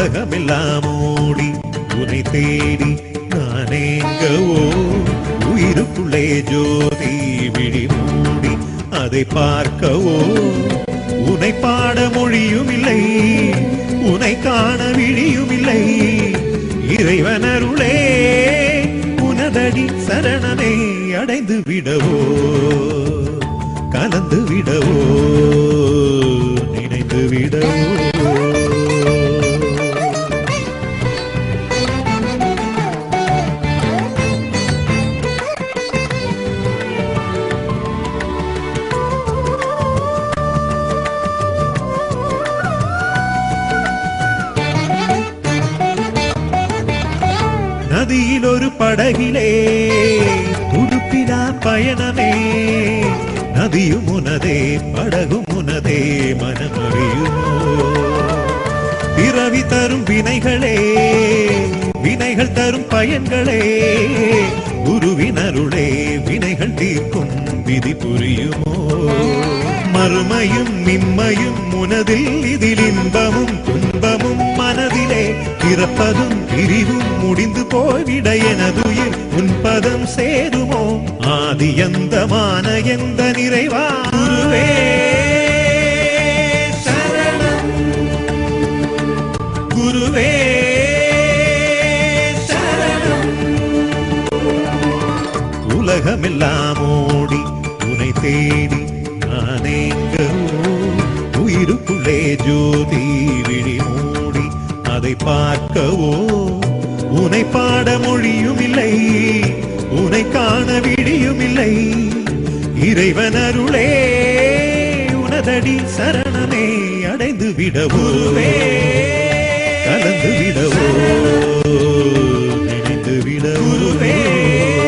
உலகமெல்லாம் ஓடி உனை தேடி நானேங்கவோ உயிருக்குள்ளே ஜோதி விழி மூடி அதை பார்க்கவோ உனை பாட மொழியும் இல்லை உனை காண விழியும் இல்லை இறைவனருளே உனதடி சரணமே அடைந்து விடவோ கலந்து விடவோ நினைந்து விடவோ நதியில் ஒரு படகிலே துடுப்பினா பயணமே நதியும் உனதே படகும் உனதே மனமறியுமோ பிறவி தரும் வினைகளே வினைகள் தரும் பயன்களே குருவினருளே வினைகள் தீர்க்கும் விதி புரியுமோ மறுமையும் நிம்மையும் உனதில் இதில் இன்பமும் துன்பமும் மனதிலே பிறப்பதும் பிரிவும் முடிந்து போய்விட எனதுயிர் உன் பதம் சேருமோ ஆதி எந்தமான எந்த நிறைவா குருவே சரணம் குருவே சரணம் உலகமெல்லாம் ஓடி உனை தேடி நானேங்கவோ உயிருக்குள்ளே ஜோதி விழி மூடி அதை பார்க்கவோ உனை பாட மொழியும் இல்லை உனை காண விடியும் இல்லை இறைவன் அருளே உனதடி சரணமே அடைந்து விடவோவே கலந்து விடவோ நினைந்து விடவோவே